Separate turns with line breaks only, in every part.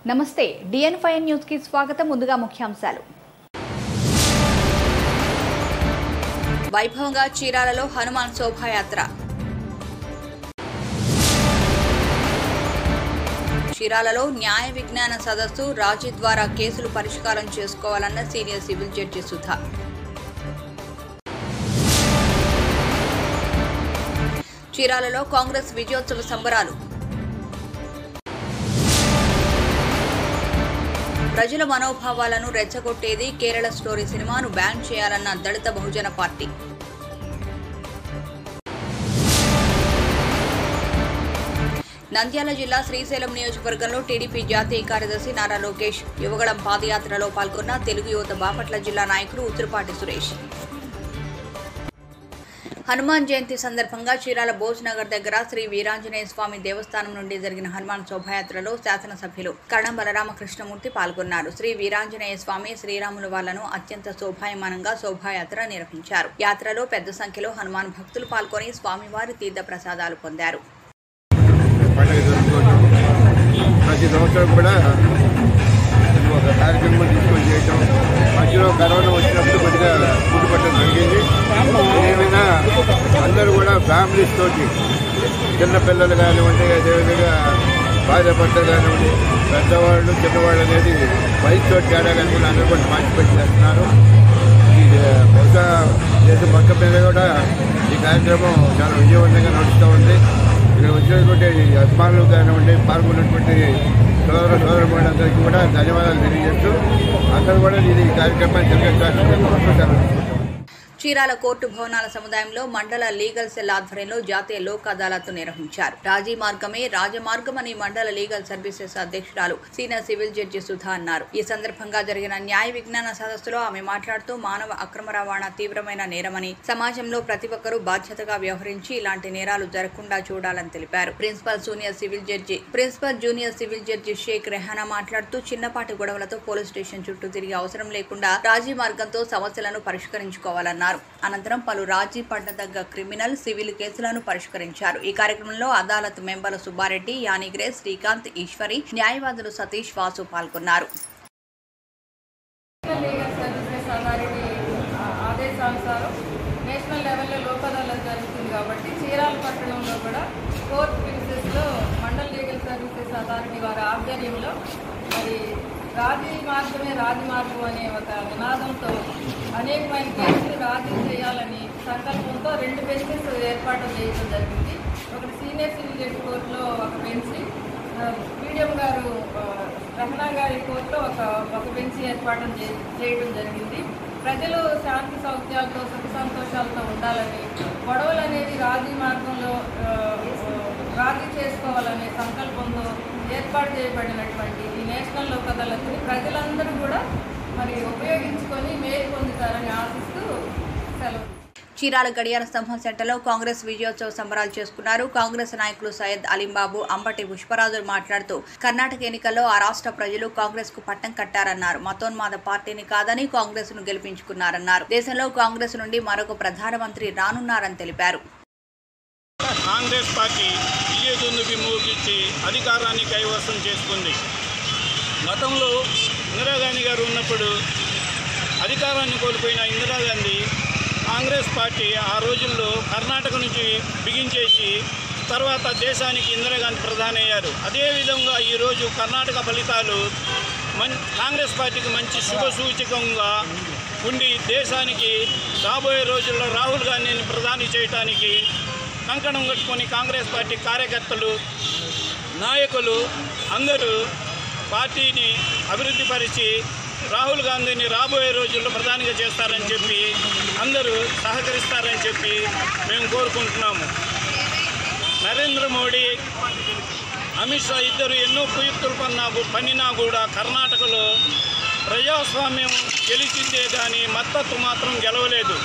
నమస్తే డిఎన్ five news కి స్వాగతం ముందుగా ముఖ్యాంశాలు
వైభవంగా చీరాలలో హనుమాన్ శోభాయాత్ర చీరాలలో న్యాయ విజ్ఞాన సదస్సు రాజీ ద్వారా కేసులు పరిష్కారం చేసుకోవాలన్న సీనియర్ సివిల్ జడ్జి సుధా చీరాలలో కాంగ్రెస్ విజయోత్సవ సంబరాలు ప్రజల మనోభావాలను రెచ్చగొట్టేది కేరళ స్టోరీ సినిమాను బ్యాన్ చేయాలన్న దళిత బహుజన పార్టీ నంద్యాల జిల్లా శ్రీశైలం నియోజకవర్గంలో టీడీపీ జాతీయ కార్యదర్శి నారా లోకేష్ యువగళం పాదయాత్రలో పాల్గొన్న తెలుగు యువత బాపట్ల జిల్లా నాయకులు ఉత్తురపాటి సురేష్ హనుమాన్ జయంతి సందర్భంగా చీరాల బోజ్నగర్ దగ్గర శ్రీ వీరాంజనేయ స్వామి దేవస్థానం నుండి జరిగిన హనుమాన్ శోభాయాత్రలో శాసనసభ్యులు కరణం బలరామకృష్ణమూర్తి పాల్గొన్నారు శ్రీ వీరాంజనేయ స్వామి శ్రీరాముల వాళ్లను అత్యంత శోభాయమానంగా శోభాయాత్ర నిర్వహించారు యాత్రలో పెద్ద సంఖ్యలో హనుమాన్ భక్తులు పాల్గొని స్వామివారి తీర్థ ప్రసాదాలు పొందారు
పండుగ జరుపుకోవటం ప్రతి సంవత్సరం కూడా ఇది ఒక కార్యక్రమం తీసుకొని చేయటం మధ్యలో కరోనా వచ్చినప్పుడు కొద్దిగా పుట్టుపట్టడం జరిగింది ఏమైనా అందరూ కూడా ఫ్యామిలీస్ తోటి చిన్నపిల్లలు కానివ్వండి అదేవిధంగా భార్య భర్తలు కానివ్వండి పెద్దవాళ్ళు చిన్నవాళ్ళు అనేది వయసుతో తేడా కానివ్వండి అందరూ కూడా పార్టిసిపేట్ చేస్తున్నారు ఇది బహుశా దేశం మొత్తం మీద కూడా ఈ కార్యక్రమం చాలా విజయవంతంగా నడుస్తూ ఉంది ఇక్కడ వచ్చినటువంటి అభిమానులు కానివ్వండి పాల్గొన్నటువంటి సోదర సోదరులందరికీ కూడా ధన్యవాదాలు తెలియజేస్తూ అందరూ కూడా ఇది ఈ కార్యక్రమాన్ని జరిగించాల్సిన
చీరాల కోర్టు భవనాల సముదాయంలో మండల లీగల్ సెల్ ఆధ్వర్యంలో జాతీయ లోక్ అదాలత్ నిర్వహించారు రాజీ మార్గమే రాజమార్గమని మండల లీగల్ సర్వీసెస్ అధ్యక్షురాలు సీనియర్ సివిల్ జడ్జి సుధా అన్నారు ఈ సందర్భంగా జరిగిన న్యాయ విజ్ఞాన సదస్సులో ఆమె మాట్లాడుతూ మానవ అక్రమ రవాణా తీవ్రమైన నేరమని సమాజంలో ప్రతి ఒక్కరూ బాధ్యతగా వ్యవహరించి ఇలాంటి నేరాలు జరగకుండా చూడాలని తెలిపారు principal junior civil judge principal junior civil judge Sheikh Rehana మాట్లాడుతూ చిన్నపాటి గొడవలతో పోలీస్ స్టేషన్ చుట్టూ తిరిగి అవసరం లేకుండా రాజీ మార్గంతో సమస్యలను పరిష్కరించుకోవాలన్నారు అనంతరం పలు రాజీ పడదగ్గ క్రిమినల్ సివిల్ కేసులను పరిష్కరించారు ఈ కార్యక్రమంలో అదాలత్ మెంబర్లు సుబ్బారెడ్డి యానిగ్రేస్ శ్రీకాంత్ ఈశ్వరి న్యాయవాదులు సతీష్ వాసు పాల్గొన్నారు
నేషనల్ లీగల్ సర్వీసెస్ అథారిటీ ఆ, ఆదేశానుసారం నేషనల్ లెవెల్లో లోక్ అదాలత్ జరుగుతుంది కాబట్టి చీరాల పట్టణంలో కూడా కోర్ట్ ప్రిన్సెస్లో మండల్ లీగల్ సర్వీసెస్ అథారిటీ వారి ఆధ్వర్యంలో మరి రాజీ మార్గమే రాజీ మార్గం అనే ఒక నినాదంతో అనేకమైన కేసులు రాజీ చేయాలని సంకల్పంతో రెండు బెంచెస్ ఏర్పాటు చేయడం జరిగింది ఒకటి సీనియర్ సివిల్ జడ్జి కోర్టులో ఒక బెంచి మీడియం గారు ఆ, రహనా గారి కోర్టులో ఒక ఒక బెంచ్ ఏర్పాటు చే- చేయడం జరిగింది ప్రజలు శాంతి సౌఖ్యాలతో సుఖ సంతోషాలతో ఉండాలని గొడవలు అనేది రాజీ మార్గంలో ఆ, రాజీ చేసుకోవాలనే సంకల్పంతో ఏర్పాటు చేయబడినటువంటి ఈ నేషనల్ లోక్ అదాలత్ని ప్రజలందరూ కూడా మరి ఉపయోగించుకొని మేలు పొందుతారని ఆశిస్తూ సెలవు
చీరాల గడియార స్తంభం సెంటర్లో కాంగ్రెస్ విజయోత్సవ సంబరాలు చేసుకున్నారు కాంగ్రెస్ నాయకులు సయ్యద్ అలీంబాబు అంబటి పుష్పరాజు మాట్లాడుతూ కర్ణాటక ఎన్నికల్లో ఆ రాష్ట్ర ప్రజలు కాంగ్రెస్ కు పట్టం కట్టారన్నారు మతోన్మాద పార్టీని కాదని కాంగ్రెస్ ను గెలిపించుకున్నారన్నారు దేశంలో కాంగ్రెస్ నుండి మరొక ప్రధానమంత్రి రానున్నారని తెలిపారు
కాంగ్రెస్ పార్టీ విజయదుందుకి మోగించి అధికారాన్ని కైవసం చేసుకుంది గతంలో ఇందిరాగాంధీ గారు ఉన్నప్పుడు అధికారాన్ని కోల్పోయిన ఇందిరాగాంధీ కాంగ్రెస్ పార్టీ ఆ రోజుల్లో కర్ణాటక నుంచి బిగించేసి తర్వాత దేశానికి ఇందిరాగాంధీ ప్రధాని అయ్యారు అదేవిధంగా ఈరోజు కర్ణాటక ఫలితాలు మన్ కాంగ్రెస్ పార్టీకి మంచి శుభ సూచకంగా ఉండి దేశానికి రాబోయే రోజుల్లో రాహుల్ గాంధీని ప్రధాని చేయటానికి కంకణం కట్టుకొని కాంగ్రెస్ పార్టీ కార్యకర్తలు నాయకులు అందరూ పార్టీని అభివృద్ధిపరిచి రాహుల్ గాంధీని రాబోయే రోజుల్లో ప్రధానిగా చేస్తారని చెప్పి అందరూ సహకరిస్తారని చెప్పి మేము కోరుకుంటున్నాము నరేంద్ర మోడీ అమిత్ షా ఇద్దరు ఎన్నో కుయుక్తులు పన్నా పన్నినా కూడా కర్ణాటకలో ప్రజాస్వామ్యం గెలిచిందే కానీ మద్దతు మాత్రం గెలవలేదు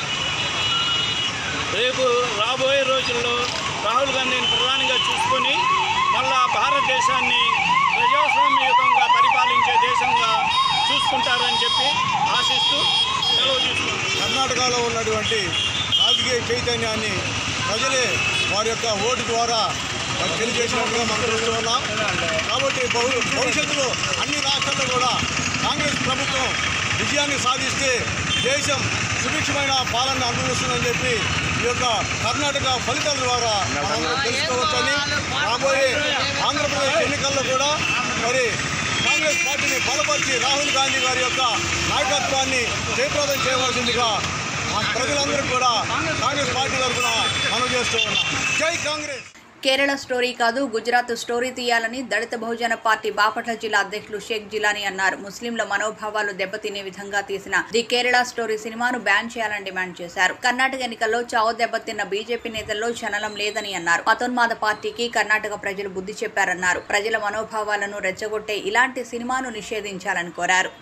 రేపు రాబోయే రోజుల్లో రాహుల్ గాంధీని ప్రధానిగా చూసుకొని మళ్ళా భారతదేశాన్ని ప్రజాస్వామ్యయుతంగా పరిపాలించే దేశంగా చూసుకుంటారని చెప్పి ఆశిస్తూ సెలవు తీసుకుంటున్నాను
కర్ణాటకలో ఉన్నటువంటి రాజకీయ చైతన్యాన్ని ప్రజలే వారి యొక్క ఓటు ద్వారా తెలియజేసినట్టుగా మనం చూస్తూ ఉన్నాం కాబట్టి భవి- భవిష్యత్తులో అన్ని రాష్ట్రాల్లో కూడా కాంగ్రెస్ ప్రభుత్వం విజయాన్ని సాధిస్తే దేశం సుభిక్షమైన పాలన అనుభవిస్తుందని చెప్పి ఈ యొక్క కర్ణాటక ఫలితాల ద్వారా మనం తెలుసుకోవచ్చని రాబోయే ఆంధ్రప్రదేశ్ ఎన్నికల్లో కూడా మరి కాంగ్రెస్ పార్టీని బలపరిచి రాహుల్ గాంధీ గారి యొక్క నాయకత్వాన్ని జయప్రదం చేయవలసిందిగా ఆ ప్రజలందరూ కూడా కాంగ్రెస్ పార్టీ తరఫున మనం చేస్తూ ఉన్నాం జై కాంగ్రెస్
కేరళ స్టోరీ కాదు గుజరాత్ స్టోరీ తీయాలని దళిత బహుజన పార్టీ బాపట్ల జిల్లా అధ్యక్షులు షేక్ జిలానీ అన్నారు ముస్లింల మనోభావాలు దెబ్బతినే విధంగా తీసిన ది కేరళ స్టోరీ సినిమాను బ్యాన్ చేయాలని డిమాండ్ చేశారు కర్ణాటక ఎన్నికల్లో చావు దెబ్బతిన్న బీజేపీ నేతల్లో చలనం లేదని అన్నారు మతోన్మాద పార్టీకి కర్ణాటక ప్రజలు బుద్ధి చెప్పారన్నారు ప్రజల మనోభావాలను రెచ్చగొట్టే ఇలాంటి సినిమాను నిషేధించాలని కోరారు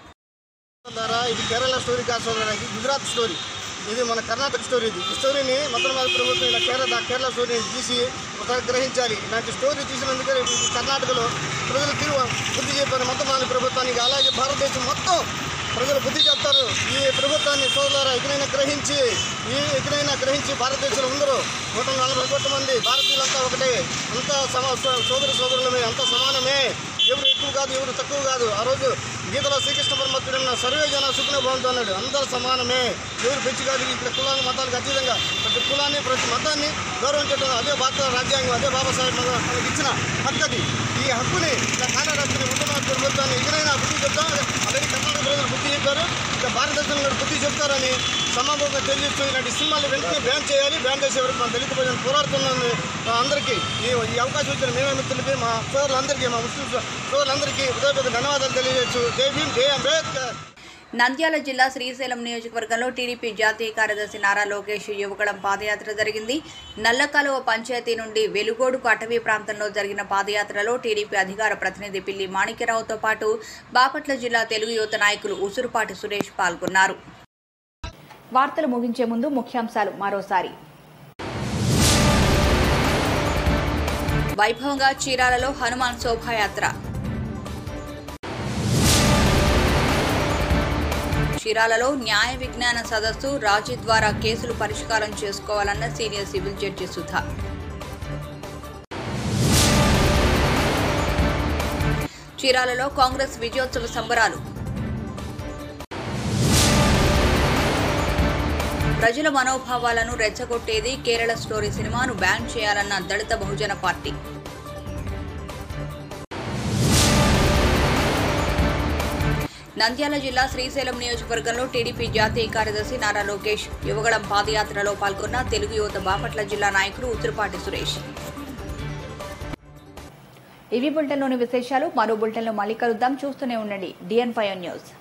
ద్వారా ఇది కేరళ స్టోరీ కాదు సోదరా, ఇది గుజరాత్ స్టోరీ ఇది మన కర్ణాటక స్టోరీ ఇది ఈ స్టోరీని మొట్టమొదటి ప్రభుత్వం ఇలా కేరళ కేరళ స్టోరీని తీసి ఒకసారి గ్రహించాలి ఇలాంటి స్టోరీ తీసినందుకే రేపు ఈ కర్ణాటకలో ప్రజలు తీరు బుద్ధి చెప్పారు మొట్టమొదటి ప్రభుత్వానికి అలాగే భారతదేశం మొత్తం ప్రజలు బుద్ధి చెప్తారు ఈ ప్రభుత్వాన్ని సోదరులారా ఎక్కడైనా గ్రహించి ఈ ఎక్కడైనా గ్రహించి భారతదేశంలో అందరూ నూట నలభై కోట్ల మంది భారతీయులంతా ఒకటే అంతా సమ సో- సోదర సోదరులమే అంతా సమానమే ఎవరు ఎక్కువ కాదు ఎవరు తక్కువ కాదు ఆ రోజు గీతలో శ్రీకృష్ణ పరమాత్ముడు అన్న సర్వే జన సుఖన భవంతు అన్నాడు అందరూ సమానమే ఎవరు పెంచి కాదు ఇక్కడ కులాలు మతాలకు అతీతంగా ప్రతి కులాన్ని ప్రతి మతాన్ని గౌరవించడం అదే భారత రాజ్యాంగం అదే బాబాసాహెబ్ మన- మనకి ఇచ్చిన హక్కు అది ఈ హక్కుని ఇలా కానరాత్రి ఉత్తమ ప్రభుత్వాన్ని ఎదురైనా బుద్ధి చెప్తాం అలాగే కర్ణాటక ప్రజలు బుద్ధి చెప్పారు ఇక భారతదేశంలో కూడా బుద్ధి చెప్తారని సమాపంగా తెలియజేస్తూ ఇలాంటి సినిమాలు వెంటనే బ్యాన్ చేయాలి బ్యాన్ చేసే వరకు మన దళిత ప్రజలు పోరాడుతున్నాం అందరికీ ఈ ఈ అవకాశం ఇచ్చిన మేమే మిత్రులకి మా సోదరులందరికీ మా ముస్లిం సోదరులందరికీ హృదయపూర్వక ధన్యవాదాలు తెలియజేయచ్చు జై భీమ్ జై అంబేద్కర్
నంద్యాల జిల్లా శ్రీశైలం నియోజకవర్గంలో టీడీపీ జాతీయ కార్యదర్శి నారా లోకేష్ యువగళం పాదయాత్ర జరిగింది నల్లకాలువ పంచాయతీ నుండి వెలుగోడుకు అటవీ ప్రాంతంలో జరిగిన పాదయాత్రలో టీడీపీ అధికార ప్రతినిధి పిల్లి మాణిక్యరావుతో పాటు బాపట్ల జిల్లా తెలుగు యువత నాయకులు ఉసురుపాటి సురేష్ పాల్గొన్నారు
వార్తలు ముగించే ముందు ముఖ్యాంశాలు మరోసారి
వైభవంగా చీరాలలో హనుమాన్ శోభాయాత్ర చీరాలలో న్యాయ విజ్ఞాన సదస్సు రాజీ ద్వారా కేసులు పరిష్కారం చేసుకోవాలన్న సీనియర్ సివిల్ జడ్జి సుధా చీరాలలో కాంగ్రెస్ విజయోత్సవ సంబరాలు ప్రజల మనోభావాలను రెచ్చగొట్టేది కేరళ స్టోరీ సినిమాను బ్యాన్ చేయాలన్న దళిత బహుజన పార్టీ నంద్యాల జిల్లా శ్రీశైలం నియోజకవర్గంలో టీడీపీ జాతీయ కార్యదర్శి నారా లోకేష్ యువగళం పాదయాత్రలో పాల్గొన్న తెలుగు యువత బాపట్ల జిల్లా నాయకులు ఉత్తురుపాటి సురేష్
ఇవి బులెటిన్లోని విశేషాలు మరో బులెటిన్లో మళ్ళీ కలుద్దాం చూస్తూనే ఉండండి డిఎన్ ఫైవ్ న్యూస్